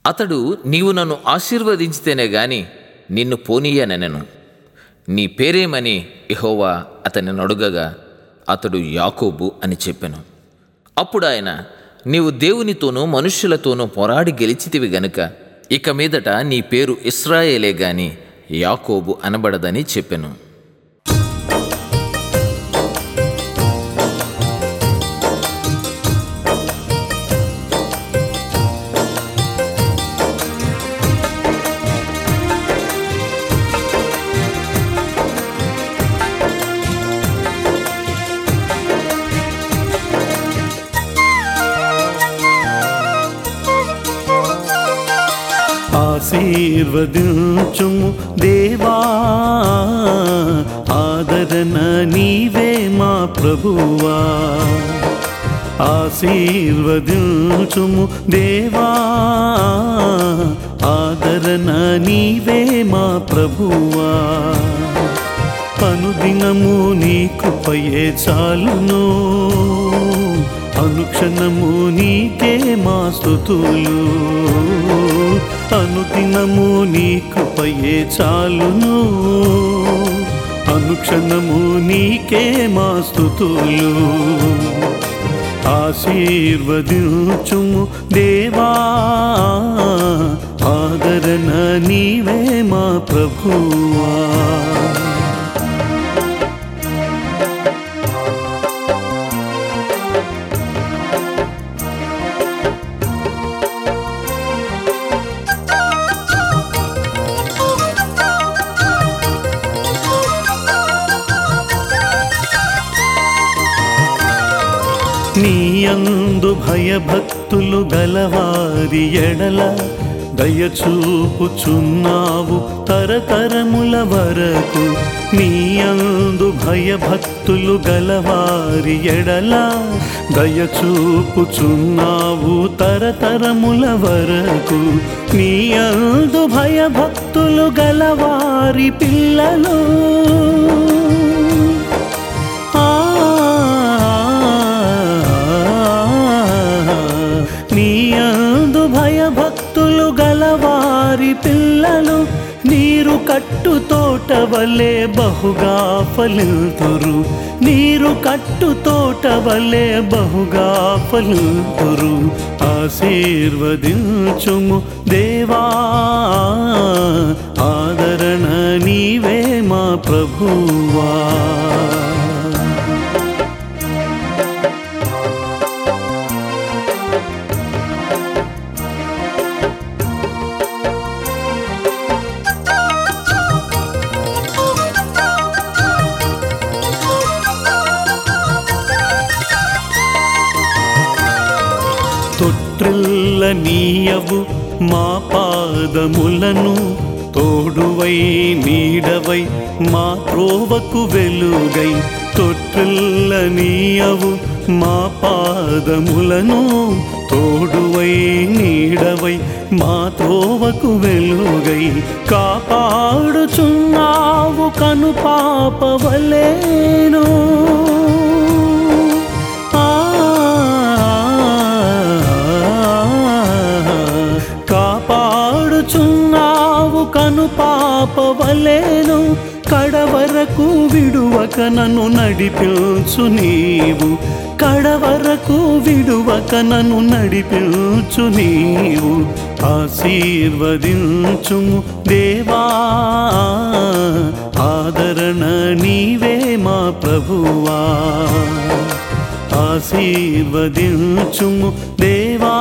అతడు నీవు నన్ను ఆశీర్వదించితేనే గాని నిన్ను పోనీయనెనను నీ పేరేమని యెహోవా అతనిని అడుగగా అతడు యాకోబు అని చెప్పెను అప్పుడు ఆయన నీవు దేవునితోనూ మనుష్యులతోనూ పోరాడి గెలిచితివి గనుక ఇక మీదట నీ పేరు ఇస్రాయేలే గాని యాకోబు అనబడదని చెప్పెను ఆశీర్వదించుము దేవా ఆదరణ నీవే మా ప్రభువా ఆశీర్వదించుము దేవా ఆదరణ నీవే మా ప్రభువా అనుదినము నీ కృపయే చాలును అనుక్షణము నీకే మా స్థుతులు అనుదినము నీ కృపయే చాలును అనుక్షణము నీకే మా స్థుతులు ఆశీర్వదించుము దేవా ఆదరణ నీవే మా ప్రభువా నీయందు భయభక్తులు గలవారి ఎడల దయచూపుచున్నావు తరతరముల వరకు నీయందు భయభక్తులు గలవారి ఎడల దయచూపుచున్నావు తరతరముల వరకు నీయందు భయభక్తులు గలవారి పిల్లలు నీ అందు భయభక్తులు గలవారి పిల్లలు నీరు కట్టు తోట వలె బహుగా ఫలితురు నీరు కట్టు తోట వలె బహుగా ఫలితురు ఆశీర్వదించుము దేవా ఆదరణ నీవే మా ప్రభువా తొట్టిల్ల నీయవు మా పాదములను తోడువై నీడవై మా త్రోవకు వెలుగై తొట్టిల్ల నీయవు మా పాదములను తోడువై నీడవై మా త్రోవకు వెలుగై కాపాడుచున్నావు కను పాపవలేను కాపాడుచున్నావు కను పాపవలేను కడవరకు విడువక నన్ను నడిపించు నీవు కడవరకు విడువక నన్ను నడిపించు నీవు ఆశీర్వదించుము దేవా ఆదరణ నీవే మా ప్రభువా ఆశీర్వదించుము దేవా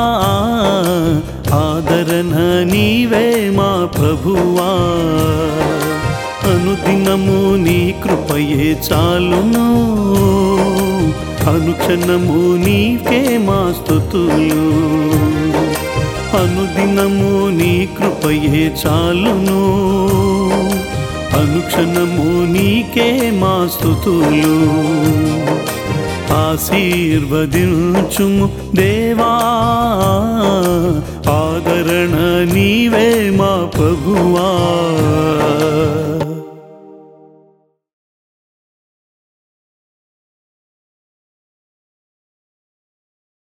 ఆదరణ నీవే మా ప్రభువా అనుదినము నీ కృపయే చాలును అనుక్షణము నీకే మా స్థుతులు అనుదినము నీ కృపయే చాలును అనుక్షణము నీకే మా స్థుతులు ఆశీర్వదించుము దేవా ఆదరణ నీవే మా ప్రభువా